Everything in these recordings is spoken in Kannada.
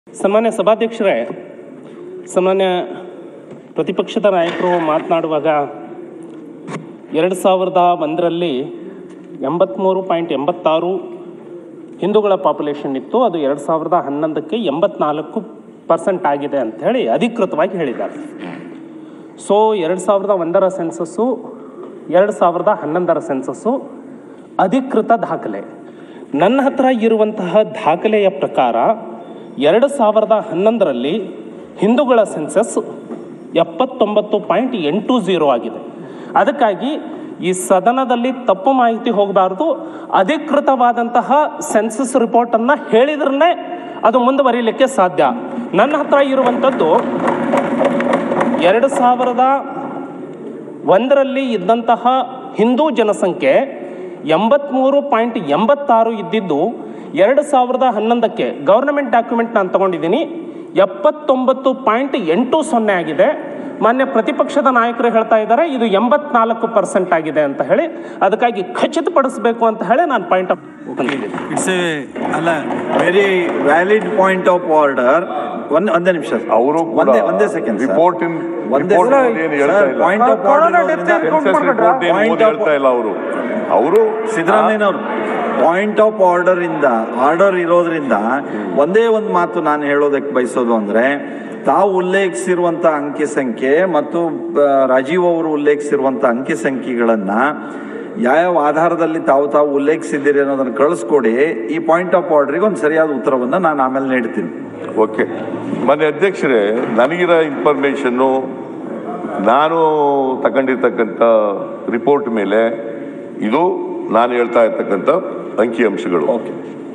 ಸನ್ಮಾನ್ಯ ಸಭಾಧ್ಯಕ್ಷರೇ ಸನ್ಮಾನ್ಯ ಪ್ರತಿಪಕ್ಷದ ನಾಯಕರು ಮಾತನಾಡುವಾಗ ಎರಡು ಸಾವಿರದ ಒಂದರಲ್ಲಿ ಎಂಬತ್ತ್ಮೂರು ಪಾಯಿಂಟ್ ಎಂಬತ್ತಾರು ಹಿಂದೂಗಳ ಪಾಪ್ಯುಲೇಷನ್ ಇತ್ತು ಅದು ಎರಡು ಸಾವಿರದ ಹನ್ನೊಂದಕ್ಕೆ ಎಂಬತ್ನಾಲ್ಕು ಪರ್ಸೆಂಟ್ ಆಗಿದೆ ಅಂತ ಹೇಳಿ ಅಧಿಕೃತವಾಗಿ ಹೇಳಿದ್ದಾರೆ ಸೊ ಎರಡು ಸಾವಿರದ ಒಂದರ ಸೆನ್ಸಸ್ಸು ಎರಡು ಸಾವಿರದ ಹನ್ನೊಂದರ ಸೆನ್ಸಸ್ಸು ಅಧಿಕೃತ ದಾಖಲೆ ನನ್ನ ಹತ್ರ ಇರುವಂತಹ ದಾಖಲೆಯ ಪ್ರಕಾರ ಎರಡು ಸಾವಿರದ ಹನ್ನೊಂದರಲ್ಲಿ ಹಿಂದೂಗಳ ಸೆನ್ಸಸ್ ಎಪ್ಪತ್ತೊಂಬತ್ತು ಪಾಯಿಂಟ್ ಎಂಟು ಝೀರೋ ಆಗಿದೆ ಅದಕ್ಕಾಗಿ ಈ ಸದನದಲ್ಲಿ ತಪ್ಪು ಮಾಹಿತಿ ಹೋಗಬಾರ್ದು ಅಧಿಕೃತವಾದಂತಹ ಸೆನ್ಸಸ್ ರಿಪೋರ್ಟನ್ನು ಹೇಳಿದ್ರೇ ಅದು ಮುಂದುವರಿಲಿಕ್ಕೆ ಸಾಧ್ಯ ನನ್ನ ಹತ್ರ ಇರುವಂಥದ್ದು ಎರಡು ಸಾವಿರದ ಒಂದರಲ್ಲಿ ಇದ್ದಂತಹ ಹಿಂದೂ ಜನಸಂಖ್ಯೆ ಎಂಬತ್ತ್ಮೂರು ಪಾಯಿಂಟ್ ಎಂಬತ್ತಾರು ಇದ್ದಿದ್ದು ಎರಡು ಸಾವಿರದ ಹನ್ನೊಂದಕ್ಕೆ ಗೌರ್ನಮೆಂಟ್ ಡಾಕ್ಯುಮೆಂಟ್ ನಾನು ತಗೊಂಡಿದ್ದೀನಿ ಎಪ್ಪತ್ತೊಂಬತ್ತು ಪಾಯಿಂಟ್ ಎಂಟು ಸೊನ್ನೆ ಆಗಿದೆ ಮಾನ್ಯ ಪ್ರತಿಪಕ್ಷದ ನಾಯಕರು ಹೇಳ್ತಾ ಇದ್ದಾರೆ ಇದು ಎಂಬತ್ನಾಲ್ಕು ಪರ್ಸೆಂಟ್ ಆಗಿದೆ ಅಂತ ಹೇಳಿ ಅದಕ್ಕಾಗಿ ಖಚಿತಪಡಿಸಬೇಕು ಅಂತ ಹೇಳಿ ನಾನು ಪಾಯಿಂಟ್ ಆಫ್ ತಂದಿದ್ದೀನಿ ಇಟ್ಸ್ ಎ ಅಲ್ಲ very valid point of order ಒಂದ್ ಒಂದೇ ನಿಮಿಷ ಅವರು ಕೂಡ ಒಂದೇ ಒಂದೇ ಸೆಕೆಂಡ್ report in- ಒಂದೇ report ಅಲ್ಲಿ ಏನು ಹೇಳ್ತಾ ಇಲ್ಲ. ಪಾಯಿಂಟ್ ಆಫ್ Census report ಏನು ಓದಿ ಹೇಳ್ತಾ ಇಲ್ಲ ಅವರು ಅವರು ಸಿದ್ದರಾಮಯ್ಯನವರು ಪಾಯಿಂಟ್ ಆಫ್ ಆರ್ಡರ್ ಇಂದ ಆರ್ಡರ್ ಇರೋದ್ರಿಂದ ಒಂದೇ ಒಂದು ಮಾತು ನಾನು ಹೇಳೋದಕ್ಕೆ ಬಯಸೋದು ಅಂದ್ರೆ ತಾವು ಉಲ್ಲೇಖಿಸಿರುವಂತ ಅಂಕಿ ಸಂಖ್ಯೆ ಮತ್ತು ಆ, ರಾಜೀವ್ ಅವರು ಉಲ್ಲೇಖಿಸಿರುವಂತ ಅಂಕಿ ಸಂಖ್ಯೆಗಳನ್ನ ಯಾವ್ಯಾವ ಆಧಾರದಲ್ಲಿ ತಾವು ತಾವು ಉಲ್ಲೇಖಿಸಿದ್ದೀರಿ ಅನ್ನೋದನ್ನ ಕಳಿಸ್ಕೊಡಿ ಈ ಪಾಯಿಂಟ್ ಆಫ್ ಆರ್ಡರ್ಗೆ ಒಂದು ಸರಿಯಾದ ಉತ್ತರವನ್ನ ನಾನು ಆಮೇಲೆ ನೀಡ್ತೀನಿ ಓಕೆ ಮನೆ ಅಧ್ಯಕ್ಷರೇ ನನಗಿರೋ ಇನ್ಫಾರ್ಮೇಶನ್ನು ನಾನು ತಗೊಂಡಿರ್ತಕ್ಕಂಥ ರಿಪೋರ್ಟ್ ಮೇಲೆ ಇದು ನಾನು ಹೇಳ್ತಾ ಇರ್ತಕ್ಕಂಥ ಅಂಕಿಅಂಶಗಳು ಓಕೆ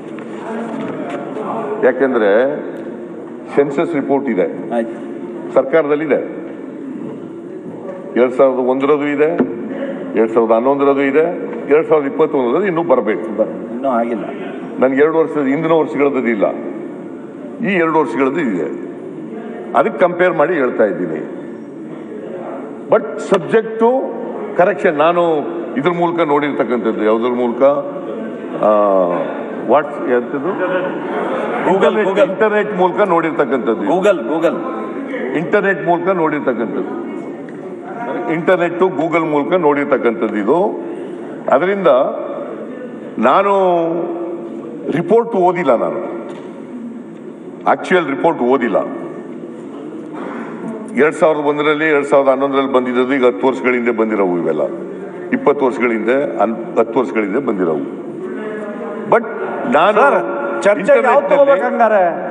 ಯಾಕೆಂದ್ರೆ ಸೆನ್ಸಸ್ ರಿಪೋರ್ಟ್ ಇದೆ ಆಯ್ತು ಸರ್ಕಾರದಲ್ಲಿದೆ ಎರಡ್ ಸಾವಿರದ ಒಂದರದು ಇದೆ ಎರಡ್ ಸಾವಿರದ ಹನ್ನೊಂದರದು ಇದೆ ಎರಡ್ ಸಾವಿರದ ಇಪ್ಪತ್ತೊಂದರದು ಇನ್ನೂ ಬರಬೇಕು ಬರ್ರಿ ಇನ್ನೂ ಆಗಿಲ್ಲ ನನ್ಗೆ ಎರಡು ವರ್ಷದ ಹಿಂದಿನ ವರ್ಷಗಳದ್ದು ಇಲ್ಲ ಈ ಎರಡು ವರ್ಷಗಳದ್ದು ಇದೆ ಅದಕ್ಕೆ ಕಂಪೇರ್ ಮಾಡಿ ಹೇಳ್ತಾ ಇದ್ದೀನಿ ಬಟ್ ಸಬ್ಜೆಕ್ಟ್ ಟು ಕರೆಕ್ಷನ್ ನಾನು ಇದ್ರ ಮೂಲಕ ನೋಡಿರ್ತಕ್ಕಂಥದ್ದು ಯಾವುದ್ರ ಮೂಲಕ ವಾಟ್ಸ್ ಎಂಥದ್ದು Google, Google. ಇಂಟರ್ನೆಟ್ ಮೂಲಕ ನೋಡಿರ್ತಕ್ಕಂಥದ್ದು ಗೂಗಲ್ ಗೂಗಲ್ ಇಂಟರ್ನೆಟ್ ಮೂಲಕ ನೋಡಿರ್ತಕ್ಕಂಥದ್ದು ಇಂಟರ್ನೆಟ್ ಗೂಗಲ್ ಮೂಲಕ ನೋಡಿರ್ತಕ್ಕಂಥದ್ದು ಇದು ಅದರಿಂದ ನಾನು ರಿಪೋರ್ಟ್ ಓದಿಲ್ಲ ನಾನು ಆಕ್ಚುಯಲ್ ರಿಪೋರ್ಟ್ ಓದಿಲ್ಲ ಎರಡ್ ಸಾವಿರದ ಒಂದರಲ್ಲಿ ಎರಡ್ ಸಾವಿರದ ಹನ್ನೊಂದರಲ್ಲಿ ಬಂದಿದ್ದು ಈಗ ಹತ್ತು ವರ್ಷಗಳ ಹಿಂದೆ ಬಂದಿರೋವು ಇವೆಲ್ಲ ಇಪ್ಪತ್ತು ವರ್ಷಗಳ ಹಿಂದೆ ಹನ್- ಹತ್ತು ವರ್ಷಗಳ ಹಿಂದೆ ಬಂದಿರೋವು ಬಟ್ ನಾನು ಚರ್ಚೆ ಯಾವ internet ನಲ್ಲಿ- ತಗೋಬೇಕಂಗಾರೆ